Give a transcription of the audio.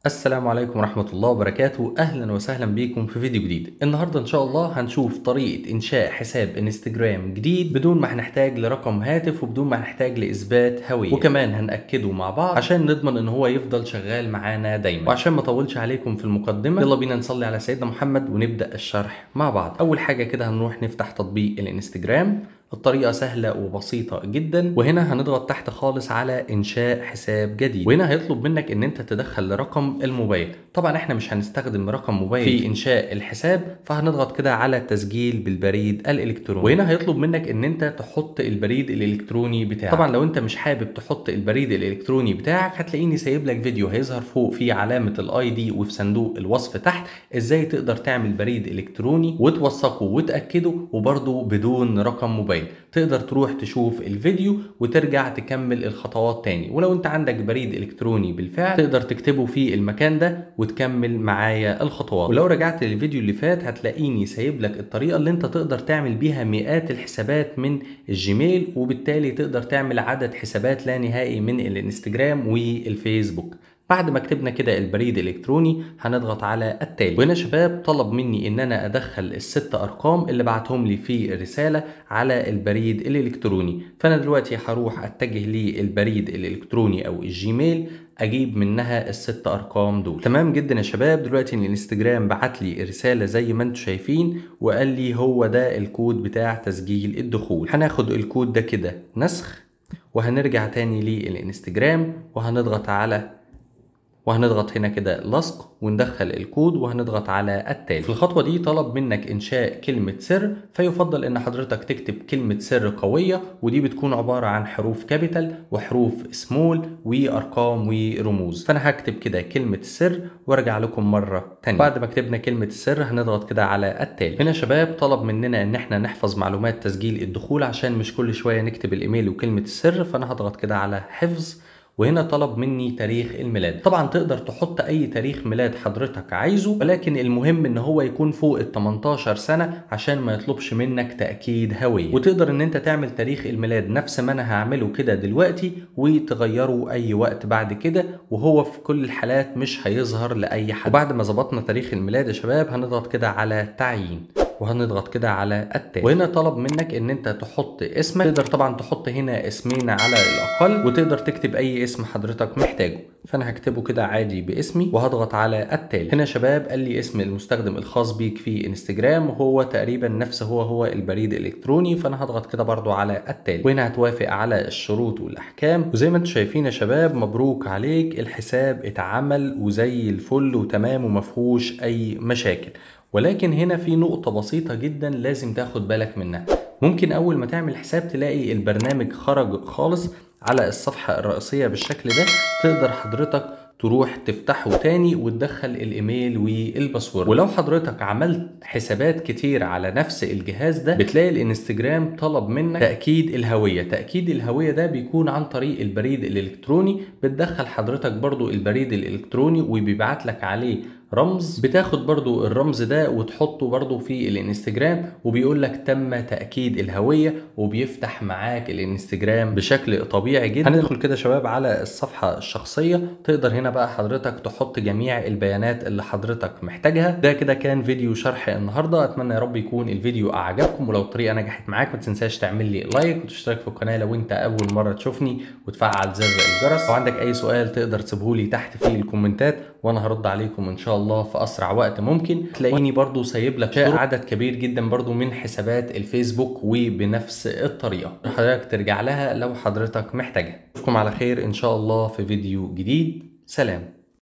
السلام عليكم ورحمة الله وبركاته أهلا وسهلا بيكم في فيديو جديد النهاردة إن شاء الله هنشوف طريقة إنشاء حساب انستجرام جديد بدون ما هنحتاج لرقم هاتف وبدون ما هنحتاج لإثبات هوية وكمان هنأكده مع بعض عشان نضمن إن هو يفضل شغال معانا دايما وعشان ما أطولش عليكم في المقدمة يلا بينا نصلي على سيدنا محمد ونبدأ الشرح مع بعض أول حاجة كده هنروح نفتح تطبيق الانستجرام الطريقة سهلة وبسيطة جدا وهنا هنضغط تحت خالص على انشاء حساب جديد وهنا هيطلب منك ان انت تدخل رقم الموبايل طبعا احنا مش هنستخدم رقم موبايل في انشاء الحساب فهنضغط كده على تسجيل بالبريد الالكتروني وهنا هيطلب منك ان انت تحط البريد الالكتروني بتاعك طبعا لو انت مش حابب تحط البريد الالكتروني بتاعك هتلاقيني سايب لك فيديو هيظهر فوق فيه علامة الاي دي وفي صندوق الوصف تحت ازاي تقدر تعمل بريد الكتروني وتوثقه وتاكده وبرده بدون رقم موبايل تقدر تروح تشوف الفيديو وترجع تكمل الخطوات تاني ولو انت عندك بريد الكتروني بالفعل تقدر تكتبه في المكان ده وتكمل معايا الخطوات ولو رجعت للفيديو اللي فات هتلاقيني سايب لك الطريقه اللي انت تقدر تعمل بيها مئات الحسابات من الجيميل وبالتالي تقدر تعمل عدد حسابات لا نهائي من الانستجرام والفيسبوك بعد ما كتبنا كده البريد الالكتروني هنضغط على التالي وهنا شباب طلب مني ان انا ادخل الست ارقام اللي بعتهم لي في الرساله على البريد الالكتروني فانا دلوقتي هروح اتجه للبريد الالكتروني او الجيميل اجيب منها الست ارقام دول تمام جدا يا شباب دلوقتي الانستجرام بعت لي رساله زي ما انتم شايفين وقال لي هو ده الكود بتاع تسجيل الدخول هناخد الكود ده كده نسخ وهنرجع تاني للانستجرام وهنضغط على وهنضغط هنا كده لصق وندخل الكود وهنضغط على التالي في الخطوة دي طلب منك إنشاء كلمة سر فيفضل إن حضرتك تكتب كلمة سر قوية ودي بتكون عبارة عن حروف كابيتال وحروف سمول وأرقام ورموز فأنا هكتب كده كلمة السر وارجع لكم مرة تانية بعد ما كتبنا كلمة السر هنضغط كده على التالي هنا شباب طلب مننا إن احنا نحفظ معلومات تسجيل الدخول عشان مش كل شوية نكتب الإيميل وكلمة السر فأنا هضغط كده على حفظ وهنا طلب مني تاريخ الميلاد طبعا تقدر تحط اي تاريخ ميلاد حضرتك عايزه ولكن المهم ان هو يكون فوق ال 18 سنه عشان ما يطلبش منك تاكيد هويه وتقدر ان انت تعمل تاريخ الميلاد نفس ما انا هعمله كده دلوقتي وتغيره اي وقت بعد كده وهو في كل الحالات مش هيظهر لاي حد وبعد ما ظبطنا تاريخ الميلاد يا شباب هنضغط كده على تعيين وهنضغط كده على التالي وهنا طلب منك ان انت تحط اسمك تقدر طبعا تحط هنا اسمين على الاقل وتقدر تكتب اي اسم حضرتك محتاجه فانا هكتبه كده عادي باسمي وهضغط على التالي هنا شباب قال لي اسم المستخدم الخاص بيك في انستجرام وهو تقريبا نفس هو هو البريد الالكتروني فانا هضغط كده برضو على التالي وهنا هتوافق على الشروط والاحكام وزي ما انتم شايفين يا شباب مبروك عليك الحساب اتعمل وزي الفل وتمام ومفهوش اي مشاكل ولكن هنا في نقطة بسيطة جدا لازم تاخد بالك منها ممكن أول ما تعمل حساب تلاقي البرنامج خرج خالص على الصفحة الرئيسية بالشكل ده تقدر حضرتك تروح تفتحه تاني وتدخل الايميل والباسورد ولو حضرتك عملت حسابات كتير على نفس الجهاز ده بتلاقي الانستجرام طلب منك تاكيد الهويه تاكيد الهويه ده بيكون عن طريق البريد الالكتروني بتدخل حضرتك برضو البريد الالكتروني وبيبعت لك عليه رمز بتاخد برضو الرمز ده وتحطه برضو في الانستجرام وبيقول لك تم تأكيد الهوية وبيفتح معاك الانستجرام بشكل طبيعي جدا هندخل كده شباب على الصفحة الشخصية تقدر هنا بقى حضرتك تحط جميع البيانات اللي حضرتك محتاجها ده كده كان فيديو شرح النهاردة اتمنى يا رب يكون الفيديو اعجبكم ولو الطريقة نجحت معاك ما تنساش تعمل لي لايك وتشترك في القناة لو انت اول مرة تشوفني وتفعل زر الجرس لو عندك اي سؤال تقدر تسيبهولي تحت في الكومنتات وانا هرد عليكم ان شاء الله في اسرع وقت ممكن تلاقيني برضو سايب لك عدد كبير جدا برضو من حسابات الفيسبوك وبنفس الطريقه حضرتك ترجع لها لو حضرتك محتاجها اشوفكم على خير ان شاء الله في فيديو جديد سلام